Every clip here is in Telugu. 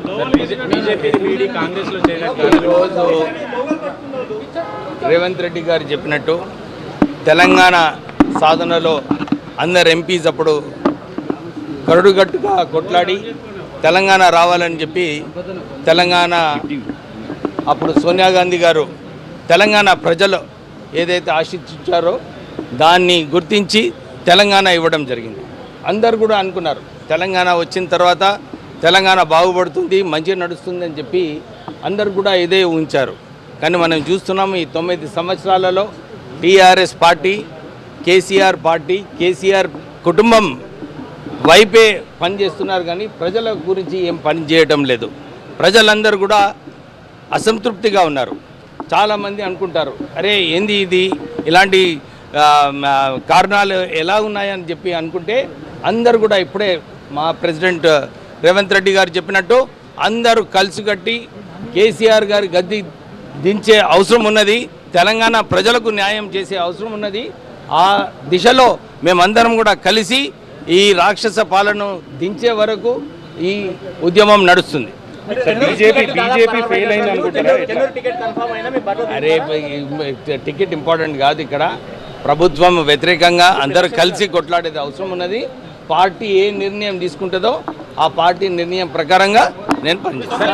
బీజేపీ వీడి కాంగ్రెస్ లో చేరినట్టు ఈరోజు రేవంత్ రెడ్డి గారు చెప్పినట్టు తెలంగాణ సాధనలో అందరు ఎంపీస్ అప్పుడు కరుడుగట్టుగా కొట్లాడి తెలంగాణ రావాలని చెప్పి తెలంగాణ అప్పుడు సోనియా గాంధీ గారు తెలంగాణ ప్రజలు ఏదైతే ఆశించారో దాన్ని గుర్తించి తెలంగాణ ఇవ్వడం జరిగింది అందరు కూడా అనుకున్నారు తెలంగాణ వచ్చిన తర్వాత తెలంగాణ బాగుపడుతుంది మంచిగా నడుస్తుంది అని చెప్పి అందరు కూడా ఇదే ఉంచారు కానీ మనం చూస్తున్నాము ఈ తొమ్మిది సంవత్సరాలలో TRS party KCR party KCR కుటుంబం వైపే పని చేస్తున్నారు కానీ ప్రజల గురించి ఏం పని చేయడం లేదు ప్రజలందరూ కూడా అసంతృప్తిగా ఉన్నారు చాలామంది అనుకుంటారు అరే ఏంది ఇది ఇలాంటి ఆ, ఆ, కారణాలు ఎలా ఉన్నాయని చెప్పి అనుకుంటే అందరు కూడా ఇప్పుడే మా ప్రెసిడెంట్ రేవంత్ రెడ్డి గారు చెప్పినట్టు అందరూ కలిసికట్టి కేసీఆర్ గారి గద్దె దించే అవసరం ఉన్నది తెలంగాణ ప్రజలకు న్యాయం చేసే అవసరం ఉన్నది ఆ దిశలో మేమందరం కూడా కలిసి ఈ రాక్షస పాలన దించే వరకు ఈ ఉద్యమం నడుస్తుంది బీజేపీ బీజేపీ ఫెయిల్ అయింది అనుకుంటారా ఎట్లా? అరే ఈ- టికెట్ ఇంపార్టెంట్ కాదు ఇక్కడ ప్రభుత్వం వ్యతిరేకంగా అందరూ కలిసి కొట్లాడేది అవసరం ఉన్నది పార్టీ ఏ నిర్ణయం తీసుకుంటుందో ఆ పార్టీ నిర్ణయం ప్రకారంగా నేను పనిచేస్తాను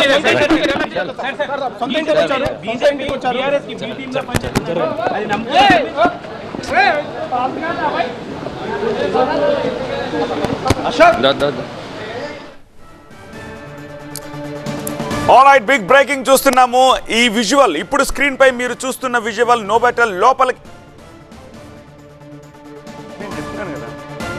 ఆల్ రైట్ బిగ్ బ్రేకింగ్ చూస్తున్నాము ఈ విజువల్ ఇప్పుడు స్క్రీన్ పై మీరు చూస్తున్న విజువల్ నోబెటల్ లోపలికి నేను చెప్తున్నాను కదా.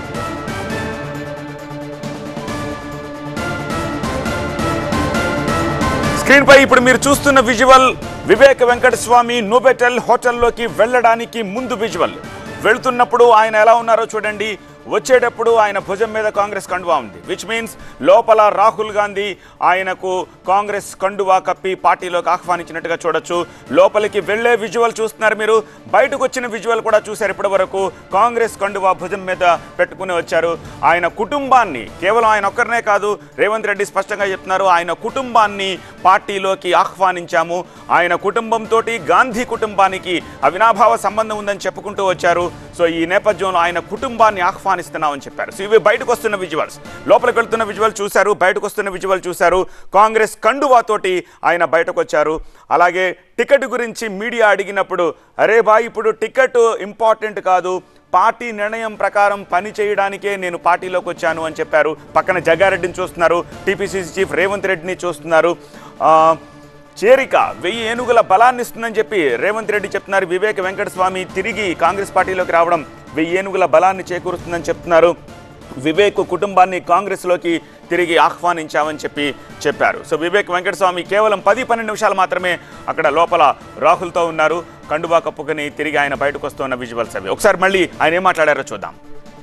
స్క్రీన్ పై ఇప్పుడు మీరు చూస్తున్న విజువల్ వివేక్ వెంకట స్వామి నోబెటల్ హోటల్లోకి వెళ్ళడానికి ముందు విజువల్ వెళ్తున్నప్పుడు ఆయన ఎలా ఉన్నారో చూడండి వచ్చేటప్పుడు ఆయన భుజం మీద కాంగ్రెస్ కండువా ఉంది విచ్ మీన్స్ లోపల రాహుల్ గాంధీ ఆయనకు కాంగ్రెస్ కండువా కప్పి పార్టీలోకి ఆహ్వానించినట్టుగా చూడొచ్చు లోపలికి వెళ్ళే విజువల్ చూస్తున్నారు మీరు బయటకు వచ్చిన విజువల్ కూడా చూశారు ఇప్పటి వరకు కాంగ్రెస్ కండువా భుజం మీద పెట్టుకుని వచ్చారు ఆయన కుటుంబాన్ని కేవలం ఆయన ఒక్కరినే కాదు రేవంత్ రెడ్డి స్పష్టంగా చెప్తున్నారు ఆయన కుటుంబాన్ని పార్టీలోకి ఆహ్వానించాము ఆయన కుటుంబంతో గాంధీ కుటుంబానికి అవినాభావ సంబంధం ఉందని చెప్పుకుంటూ వచ్చారు సో ఈ నేపథ్యంలో ఆయన కుటుంబాన్ని ఆహ్వానిస్తున్నామని చెప్పారు సో ఇవి బయటకు వస్తున్న విజువల్స్ లోపలికి వెళ్తున్న విజువల్ చూశారు బయటకు వస్తున్న విజువల్ చూశారు కాంగ్రెస్ కండువాతోటి ఆయన బయటకు వచ్చారు అలాగే టికెట్ గురించి మీడియా అడిగినప్పుడు అరే బాయ్ ఇప్పుడు టికెట్ ఇంపార్టెంట్ కాదు పార్టీ నిర్ణయం ప్రకారం పని చేయడానికే నేను పార్టీలోకి వచ్చాను అని చెప్పారు పక్కన జగ్గారెడ్డిని చూస్తున్నారు టీపీసీసీ చీఫ్ రేవంత్ రెడ్డిని చూస్తున్నారు ఆ, చేరిక వెయ్యి ఏనుగుల బలాన్ని ఇస్తుందని చెప్పి రేవంత్ రెడ్డి చెప్తున్నారు వివేక్ వెంకటస్వామి తిరిగి కాంగ్రెస్ పార్టీలోకి రావడం వెయ్యి ఏనుగుల బలాన్ని చేకూరుస్తుందని చెప్తున్నారు వివేక్ కుటుంబాన్ని కాంగ్రెస్లోకి తిరిగి ఆహ్వానించామని చెప్పి చెప్పారు సో వివేక్ వెంకటస్వామి కేవలం పది పన్నెండు నిమిషాలు మాత్రమే అక్కడ లోపల రాహుల్తో ఉన్నారు కండువా కప్పుకొని తిరిగి ఆయన బయటకు వస్తున్న విజువల్స్ అవి ఒకసారి మళ్ళీ ఆయన ఏం మాట్లాడారో చూద్దాం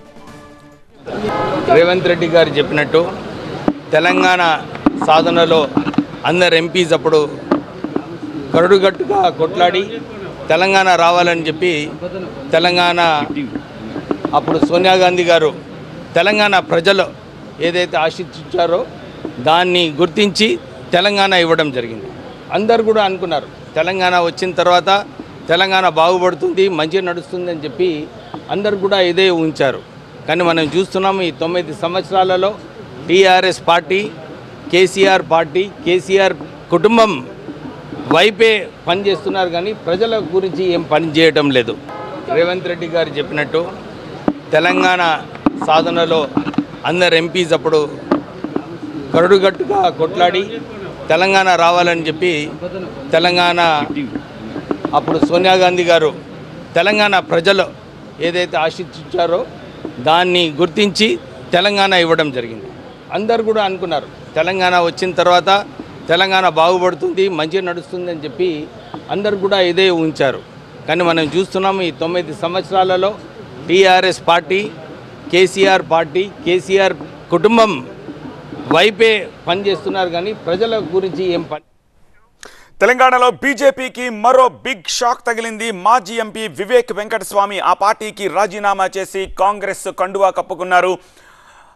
రేవంత్ రెడ్డి గారు చెప్పినట్టు తెలంగాణ సాధనలో అందరు ఎంపీస్ అప్పుడు కరుడుగట్టుగా కొట్లాడి తెలంగాణ రావాలని చెప్పి తెలంగాణ అప్పుడు సోనియా గాంధీ గారు తెలంగాణ ప్రజలు ఏదైతే ఆశించారో దాన్ని గుర్తించి తెలంగాణ ఇవ్వడం జరిగింది అందరు కూడా అనుకున్నారు తెలంగాణ వచ్చిన తర్వాత తెలంగాణ బాగుపడుతుంది మంచిగా నడుస్తుంది అని చెప్పి అందరు కూడా ఇదే ఉంచారు కానీ మనం చూస్తున్నాము ఈ తొమ్మిది సంవత్సరాలలో TRS party KCR party KCR కుటుంబం వైపే పని చేస్తున్నారు కానీ ప్రజల గురించి ఏం పని చేయడం లేదు రేవంత్ రెడ్డి గారు చెప్పినట్టు తెలంగాణ సాధనలో అందరు ఎంపీస్ అప్పుడు కరుడుగట్టుగా కొట్లాడి తెలంగాణ రావాలని చెప్పి తెలంగాణ అప్పుడు సోనియా గాంధీ గారు తెలంగాణ ప్రజలు ఏదైతే ఆశించారో దాన్ని గుర్తించి తెలంగాణ ఇవ్వడం జరిగింది అందరు కూడా అనుకున్నారు తెలంగాణ వచ్చిన తర్వాత తెలంగాణ బాగుపడుతుంది మంచిగా నడుస్తుంది అని చెప్పి అందరు కూడా ఇదే ఉంచారు కానీ మనం చూస్తున్నాము ఈ తొమ్మిది సంవత్సరాలలో TRS party KCR party KCR కుటుంబం వైపే పని చేస్తున్నారు కానీ ప్రజల గురించి ఏం పని తెలంగాణలో బీజేపీకి మరో బిగ్ షాక్ తగిలింది మాజీ ఎంపీ వివేక్ వెంకటస్వామి ఆ పార్టీకి రాజీనామా చేసి కాంగ్రెస్ కండువా కప్పుకున్నారు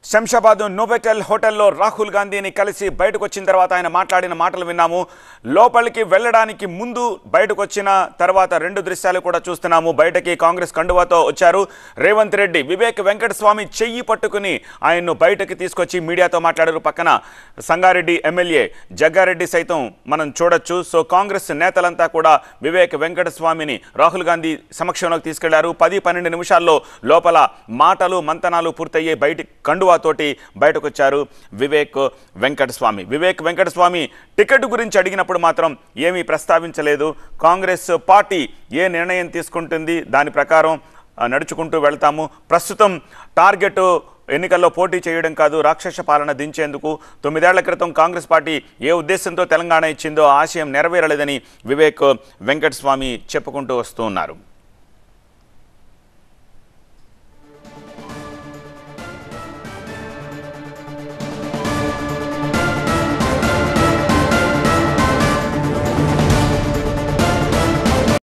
శంషాబాద్ నోబెటెల్ హోటల్లో రాహుల్ గాంధీని కలిసి బయటకు వచ్చిన తర్వాత ఆయన మాట్లాడిన మాటలు విన్నాము లోపలికి వెళ్ళడానికి ముందు బయటకు వచ్చిన తర్వాత రెండు దృశ్యాలు కూడా చూస్తున్నాము బయటకి కాంగ్రెస్ కండువాతో వచ్చారు రేవంత్ రెడ్డి వివేక్ వెంకటస్వామి చెయ్యి పట్టుకుని ఆయన్ను బయటకి తీసుకొచ్చి మీడియాతో మాట్లాడారు పక్కన సంగారెడ్డి ఎమ్మెల్యే జగ్గారెడ్డి సైతం మనం చూడొచ్చు సో కాంగ్రెస్ నేతలంతా కూడా వివేక్ వెంకటస్వామిని రాహుల్ గాంధీ సమక్షంలోకి తీసుకెళ్లారు పది పన్నెండు నిమిషాల్లో లోపల మాటలు మంతనాలు పూర్తయ్యే బయటి కండువాతోటి బయటకు వచ్చారు వివేక్ వెంకటస్వామి వివేక్ వెంకటస్వామి టికెట్ గురించి అడిగినప్పుడు మాత్రం ఏమీ ప్రస్తావించలేదు కాంగ్రెస్ పార్టీ ఏ నిర్ణయం తీసుకుంటుంది దాని ప్రకారం ఆ, నడుచుకుంటూ వెళ్తాము ప్రస్తుతం టార్గెట్ ఎన్నికల్లో పోటీ చేయడం కాదు రాక్షస పాలన దించేందుకు తొమ్మిదేళ్ల క్రితం కాంగ్రెస్ పార్టీ ఏ ఉద్దేశంతో తెలంగాణ ఇచ్చిందో ఆ ఆశయం నెరవేరలేదని వివేక్ వెంకటస్వామి చెప్పుకుంటూ వస్తూ ఉన్నారు